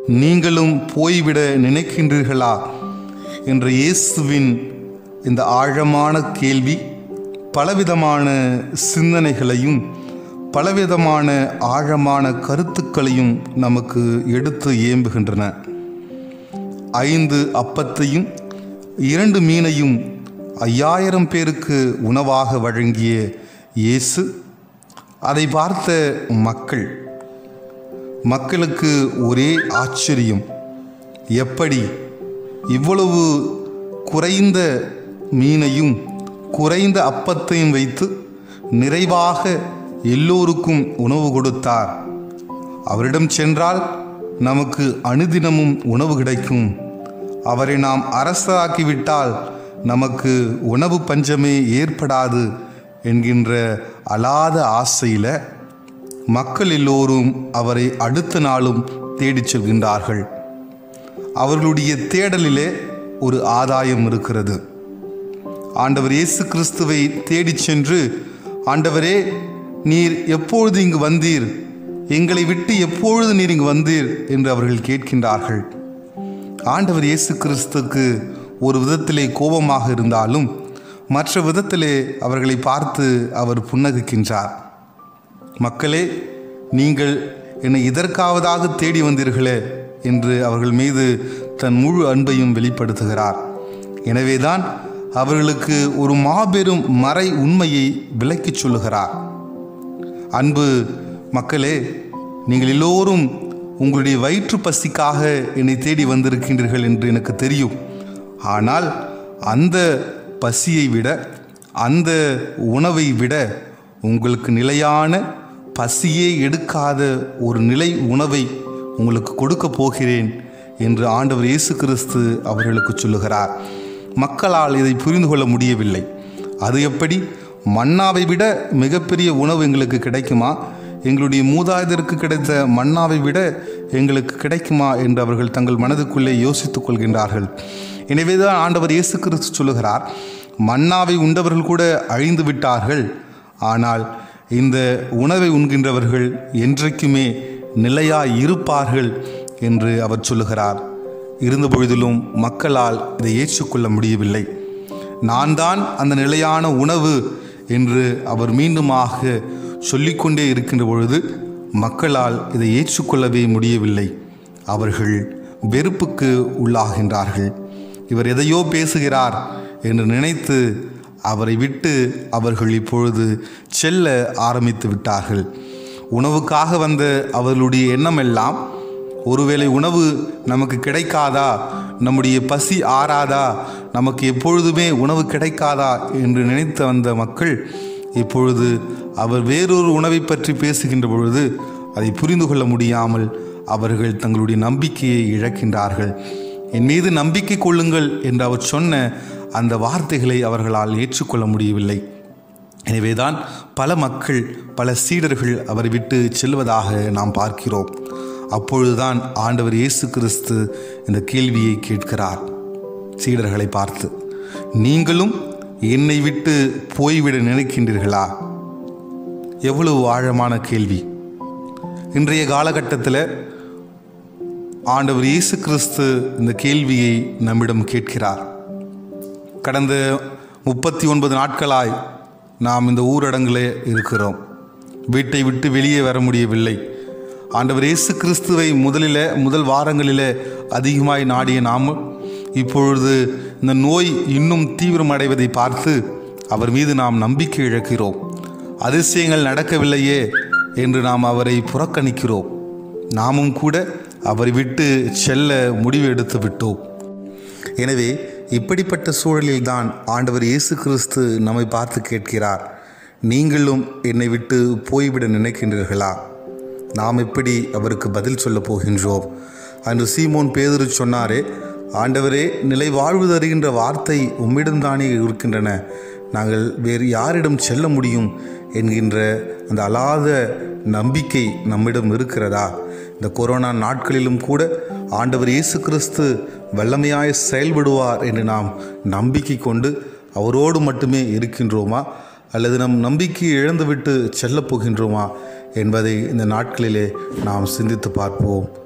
நீங்களும் போய்விட நினைக்கின்றீர்களா என்ற இயேசுவின் இந்த ஆழமான கேள்வி பலவிதமான சிந்தனைகளையும் பலவிதமான ஆழமான கருத்துக்களையும் நமக்கு எடுத்து ஏம்புகின்றன ஐந்து அப்பத்தையும் இரண்டு மீனையும் ஐயாயிரம் பேருக்கு உணவாக வழங்கிய இயேசு அதை பார்த்த மக்கள் மக்களுக்கு ஒரே ஆச்சரியம் எப்படி இவ்வளவு குறைந்த மீனையும் குறைந்த அப்பத்தையும் வைத்து நிறைவாக எல்லோருக்கும் உணவு கொடுத்தார் அவரிடம் சென்றால் நமக்கு அனுதினமும் உணவு கிடைக்கும் அவரை நாம் அரசாக்கிவிட்டால் நமக்கு உணவு பஞ்சமே ஏற்படாது என்கின்ற அலாத ஆசையில் மக்கள் எல்லோரும் அவரை அடுத்த நாளும் தேடிச் செல்கின்றார்கள் அவர்களுடைய தேடலிலே ஒரு ஆதாயம் இருக்கிறது ஆண்டவர் இயேசு கிறிஸ்துவை தேடிச் சென்று ஆண்டவரே நீர் எப்பொழுது இங்கு வந்தீர் எங்களை விட்டு எப்பொழுது நீர் இங்கு வந்தீர் என்று அவர்கள் கேட்கின்றார்கள் ஆண்டவர் இயேசு கிறிஸ்துக்கு ஒரு விதத்திலே கோபமாக இருந்தாலும் மற்ற விதத்திலே அவர்களை பார்த்து அவர் புன்னகிக்கின்றார் மக்களே நீங்கள் என்னை இதற்காவதாக தேடி வந்தீர்களே என்று அவர்கள் மீது தன் முழு அன்பையும் வெளிப்படுத்துகிறார் எனவேதான் அவர்களுக்கு ஒரு மாபெரும் மறை உண்மையை விளக்கிச் சொல்லுகிறார் அன்பு மக்களே நீங்கள் எல்லோரும் உங்களுடைய வயிற்று பசிக்காக என்னை தேடி வந்திருக்கின்றீர்கள் என்று எனக்கு தெரியும் ஆனால் அந்த பசியை விட அந்த உணவை விட உங்களுக்கு நிலையான பசியே எடுக்காத ஒரு நிலை உணவை உங்களுக்கு கொடுக்க போகிறேன் என்று ஆண்டவர் இயேசு கிறிஸ்து அவர்களுக்கு சொல்லுகிறார் மக்களால் இதை புரிந்து கொள்ள முடியவில்லை அது எப்படி மன்னாவை விட மிகப்பெரிய உணவு எங்களுக்கு கிடைக்குமா எங்களுடைய மூதாதையருக்கு கிடைத்த மன்னாவை விட எங்களுக்கு கிடைக்குமா என்று அவர்கள் தங்கள் மனதுக்குள்ளே யோசித்துக் கொள்கின்றார்கள் எனவேதான் ஆண்டவர் இயேசு கிறிஸ்து சொல்லுகிறார் மன்னாவை உண்டவர்கள் கூட அழிந்து விட்டார்கள் ஆனால் இந்த உணவை உண்கின்றவர்கள் என்றைக்குமே நிலையாய் இருப்பார்கள் என்று அவர் சொல்லுகிறார் இருந்த பொழுதிலும் மக்களால் இதை ஏற்றுக்கொள்ள முடியவில்லை நான் தான் அந்த நிலையான உணவு என்று அவர் மீண்டுமாக சொல்லிக்கொண்டே இருக்கின்ற பொழுது மக்களால் இதை ஏற்றுக்கொள்ளவே முடியவில்லை அவர்கள் வெறுப்புக்கு உள்ளாகின்றார்கள் இவர் எதையோ பேசுகிறார் என்று நினைத்து அவரை விட்டு அவர்கள் இப்பொழுது செல்ல ஆரம்பித்து விட்டார்கள் உணவுக்காக வந்த அவர்களுடைய எண்ணமெல்லாம் ஒருவேளை உணவு நமக்கு கிடைக்காதா நம்முடைய பசி ஆறாதா நமக்கு எப்பொழுதுமே உணவு கிடைக்காதா என்று நினைத்து வந்த மக்கள் இப்பொழுது அவர் வேறொரு உணவை பற்றி பேசுகின்ற பொழுது அதை புரிந்து கொள்ள முடியாமல் அவர்கள் தங்களுடைய நம்பிக்கையை இழக்கின்றார்கள் என் மீது நம்பிக்கை கொள்ளுங்கள் என்று அவர் சொன்ன அந்த வார்த்தைகளை அவர்களால் ஏற்றுக்கொள்ள முடியவில்லை எனவேதான் பல மக்கள் பல சீடர்கள் அவரை விட்டு செல்வதாக நாம் பார்க்கிறோம் அப்பொழுதுதான் ஆண்டவர் இயேசு கிறிஸ்து இந்த கேள்வியை கேட்கிறார் சீடர்களை பார்த்து நீங்களும் என்னை விட்டு போய்விட நினைக்கின்றீர்களா எவ்வளவு ஆழமான கேள்வி இன்றைய காலகட்டத்தில் ஆண்டவர் இயேசு கிறிஸ்து இந்த கேள்வியை நம்மிடம் கேட்கிறார் கடந்த முப்பத்தி ஒன்பது நாட்களாய் நாம் இந்த ஊரடங்கிலே இருக்கிறோம் வீட்டை விட்டு வெளியே வர முடியவில்லை ஆண்டவர் இயேசு கிறிஸ்துவை முதலில் முதல் வாரங்களிலே அதிகமாய் நாடிய நாம் இப்பொழுது இந்த நோய் இன்னும் தீவிரமடைவதை பார்த்து அவர் மீது நாம் நம்பிக்கை இழக்கிறோம் அதிசயங்கள் நடக்கவில்லையே என்று நாம் அவரை புறக்கணிக்கிறோம் நாமும் கூட அவரை விட்டு செல்ல முடிவு எடுத்து விட்டோம் எனவே இப்படிப்பட்ட சூழலில்தான் ஆண்டவர் இயேசு கிறிஸ்து நம்மை பார்த்து கேட்கிறார் நீங்களும் என்னை விட்டு போய்விட நினைக்கின்றீர்களா நாம் எப்படி அவருக்கு பதில் சொல்லப் போகின்றோம் அன்று சீமோன் பேதுரு சொன்னாரே ஆண்டவரே நிலை வாழ்வு தருகின்ற வார்த்தை உம்மிடம்தானே இருக்கின்றன நாங்கள் வேறு யாரிடம் செல்ல முடியும் என்கின்ற அந்த அலாத நம்பிக்கை நம்மிடம் இருக்கிறதா இந்த கொரோனா நாட்களிலும் கூட ஆண்டவர் இயேசு கிறிஸ்து வல்லமையாய் செயல்படுவார் என்று நாம் நம்பிக்கை கொண்டு அவரோடு மட்டுமே இருக்கின்றோமா அல்லது நம் நம்பிக்கையை இழந்துவிட்டு செல்லப் போகின்றோமா என்பதை இந்த நாட்களிலே நாம் சிந்தித்து பார்ப்போம்